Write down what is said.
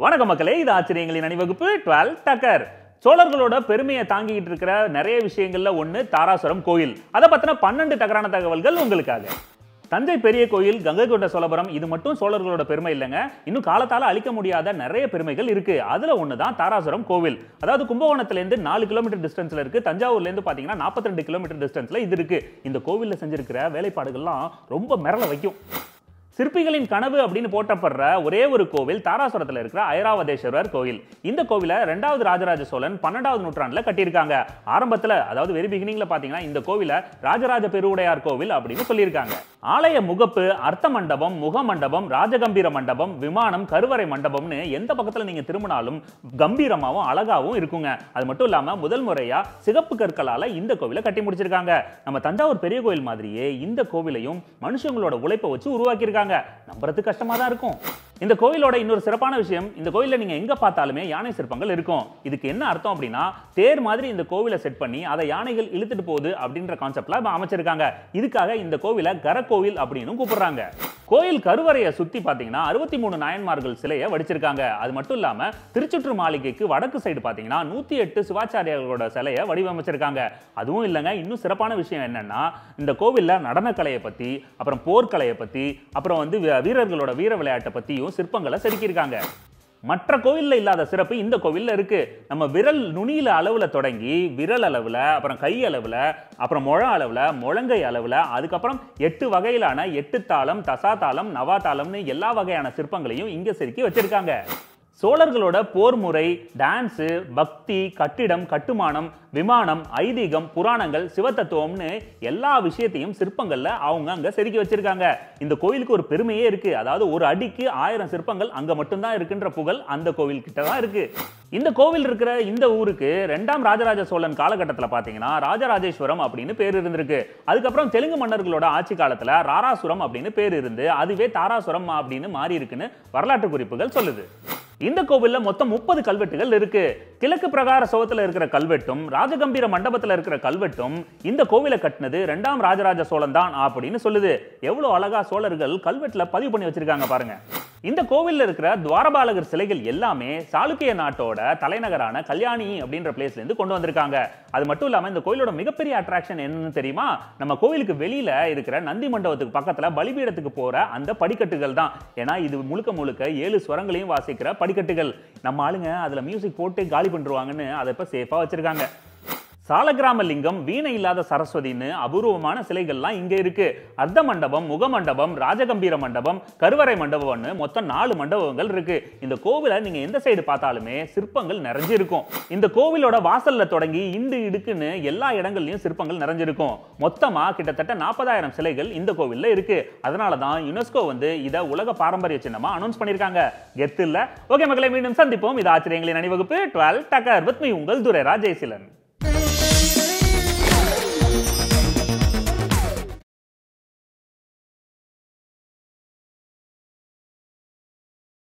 வணக்கம் மக்களே இது ஆச்சரியங்களின் அணிவகுப்பு டுவெல் டக்கர் சோழர்களோட பெருமையை தாங்கிட்டு இருக்கிற நிறைய விஷயங்கள்ல ஒண்ணு தாராசுரம் கோயில் அதை பத்தின பன்னெண்டு டக்கரான தகவல்கள் உங்களுக்காக தஞ்சை பெரிய கோயில் கங்கை கொண்ட சோழபுரம் இது மட்டும் சோழர்களோட பெருமை இல்லைங்க இன்னும் காலத்தால அழிக்க முடியாத நிறைய பெருமைகள் இருக்கு அதுல ஒன்று தான் தாராசுரம் கோவில் அதாவது கும்பகோணத்துல இருந்து நாலு கிலோமீட்டர் டிஸ்டன்ஸ்ல இருக்கு தஞ்சாவூர்ல இருந்து பாத்தீங்கன்னா 42 ரெண்டு கிலோமீட்டர் டிஸ்டன்ஸ்ல இது இருக்கு இந்த கோவில்ல செஞ்சிருக்கிற வேலைப்பாடுகள்லாம் ரொம்ப மிரள வைக்கும் சிற்பிகளின் கனவு அப்படின்னு போற்றப்படுற ஒரே ஒரு கோவில் தாராசுரத்தில் இருக்கிற ஐராவதேஸ்வரர் கோவில் இந்த கோவிலை ரெண்டாவது ராஜராஜ சோழன் பன்னெண்டாவது நூற்றாண்டுல கட்டியிருக்காங்க ஆரம்பத்துல அதாவது வெரி பிகினிங்ல பாத்தீங்கன்னா இந்த கோவிலை ராஜராஜ பெருவுடையார் கோவில் அப்படின்னு சொல்லியிருக்காங்க ஆலய முகப்பு அர்த்த மண்டபம் முக மண்டபம் ராஜகம்பீர மண்டபம் விமானம் கருவறை மண்டபம்னு எந்த பக்கத்துல நீங்க திரும்பினாலும் கம்பீரமாவும் அழகாவும் இருக்குங்க அது மட்டும் இல்லாம முதல் முறையா சிகப்பு கற்களால இந்த கோவிலை கட்டி முடிச்சிருக்காங்க நம்ம தஞ்சாவூர் பெரிய கோயில் மாதிரியே இந்த கோவிலையும் மனுஷங்களோட உழைப்பை வச்சு உருவாக்கியிருக்காங்க நம்புறது கஷ்டமா தான் இருக்கும் இந்த கோயிலோட இன்னொரு சிறப்பான விஷயம் இந்த கோயில்ல நீங்க எங்க பார்த்தாலுமே யானை சிற்பங்கள் இருக்கும் இதுக்கு என்ன அர்த்தம் அப்படின்னா தேர் மாதிரி இந்த கோவிலை செட் பண்ணி அதை யானைகள் இழுத்துட்டு போகுது அப்படின்ற கான்செப்ட்ல அமைச்சிருக்காங்க இதுக்காக இந்த கோவிலை கரக்கோவில் அப்படின்னு கூப்பிடுறாங்க கோயில் கருவறையை சுத்தி பாத்தீங்கன்னா அறுபத்தி மூணு நாயன்மார்கள் சிலையை வடிச்சிருக்காங்க அது மட்டும் இல்லாம திருச்சுற்று மாளிகைக்கு வடக்கு சைடு பாத்தீங்கன்னா நூத்தி எட்டு சிவாச்சாரியார்களோட சிலையை வடிவமைச்சிருக்காங்க அதுவும் இல்லைங்க இன்னும் சிறப்பான விஷயம் என்னன்னா இந்த கோவில்ல நடனக்கலையை பத்தி அப்புறம் போர்க்கலையை பத்தி அப்புறம் வந்து வீ- வீரர்களோட வீர விளையாட்டை பத்தியும் சிற்பங்களை செதுக்கியிருக்காங்க மற்ற கோவில்ல இல்லாத சிறப்பு இந்த கோவில்ல இருக்கு நம்ம விரல் நுனியில அளவுல தொடங்கி விரல் அளவுல அப்புறம் கை அளவுல அப்புறம் முழ அளவுல முழங்கை அளவுல அதுக்கப்புறம் எட்டு வகையிலான எட்டு தாளம் தசா தாளம் நவா தாளம்னு எல்லா வகையான சிற்பங்களையும் இங்க செதுக்கி வச்சிருக்காங்க சோழர்களோட போர் முறை டான்ஸு பக்தி கட்டிடம் கட்டுமானம் விமானம் ஐதீகம் புராணங்கள் சிவத்தத்துவம்னு எல்லா விஷயத்தையும் சிற்பங்கள்ல அவங்க அங்க செதுக்கி வச்சிருக்காங்க இந்த கோயிலுக்கு ஒரு பெருமையே இருக்கு அதாவது ஒரு அடிக்கு ஆயிரம் சிற்பங்கள் அங்க மட்டும்தான் இருக்குன்ற புகழ் அந்த கோவில் கிட்ட தான் இருக்கு இந்த கோவில் இருக்கிற இந்த ஊருக்கு ரெண்டாம் ராஜராஜ சோழன் காலகட்டத்தில் பார்த்தீங்கன்னா ராஜராஜேஸ்வரம் அப்படின்னு பேர் இருந்திருக்கு அதுக்கப்புறம் தெலுங்கு மன்னர்களோட ஆட்சி காலத்துல ராராசுரம் அப்படின்னு பேர் இருந்து அதுவே தாராசுரம் அப்படின்னு மாறி இருக்குன்னு வரலாற்று குறிப்புகள் சொல்லுது இந்த கோவில்ல மொத்தம் முப்பது கல்வெட்டுகள் இருக்கு கிழக்கு பிரகார சோகத்துல இருக்கிற கல்வெட்டும் ராஜகம்பீர மண்டபத்துல இருக்கிற கல்வெட்டும் இந்த கோவிலை கட்டினது ரெண்டாம் ராஜராஜ சோழன் தான் அப்படின்னு சொல்லுது எவ்வளவு அழகா சோழர்கள் கல்வெட்டுல பதிவு பண்ணி வச்சிருக்காங்க பாருங்க இந்த கோவில்ல இருக்கிற துவாரபாலகர் சிலைகள் எல்லாமே சாளுக்கிய நாட்டோட தலைநகரான கல்யாணி அப்படின்ற பிளேஸ்ல இருந்து கொண்டு வந்திருக்காங்க அது மட்டும் இல்லாம இந்த கோயிலோட மிகப்பெரிய அட்ராக்ஷன் என்னன்னு தெரியுமா நம்ம கோவிலுக்கு வெளியில இருக்கிற நந்தி மண்டபத்துக்கு பக்கத்துல பலிபீடத்துக்கு போற அந்த படிக்கட்டுகள் தான் ஏன்னா இது முழுக்க முழுக்க ஏழு ஸ்வரங்களையும் வாசிக்கிற படிக்கட்டுகள் நம்ம ஆளுங்க அதுல மியூசிக் போட்டு காலி பண்ணிருவாங்கன்னு அதை இப்ப சேஃபா வச்சிருக்காங்க சாலக்கிராம லிங்கம் வீணை இல்லாத சரஸ்வதின்னு அபூர்வமான சிலைகள்லாம் இங்க இருக்கு அர்த்த மண்டபம் முக மண்டபம் ராஜகம்பீர மண்டபம் கருவறை மண்டபம்னு மொத்தம் நாலு மண்டபங்கள் இருக்கு இந்த கோவிலை நீங்க எந்த சைடு பார்த்தாலுமே சிற்பங்கள் நிறைஞ்சிருக்கும் இந்த கோவிலோட வாசல்ல தொடங்கி இண்டு இடுக்குன்னு எல்லா இடங்கள்லயும் சிற்பங்கள் நிறைஞ்சிருக்கும் மொத்தமா கிட்டத்தட்ட நாற்பதாயிரம் சிலைகள் இந்த கோவில்ல இருக்கு அதனால தான் யுனெஸ்கோ வந்து இதை உலக பாரம்பரிய சின்னமா அனௌன்ஸ் பண்ணிருக்காங்க கெத்து இல்ல ஓகே மக்களை மீண்டும் சந்திப்போம் இது ஆச்சரியங்களின் அணிவகுப்பு டுவெல் டக்கர் வித் மீ உங்கள் துரை ராஜேசிலன்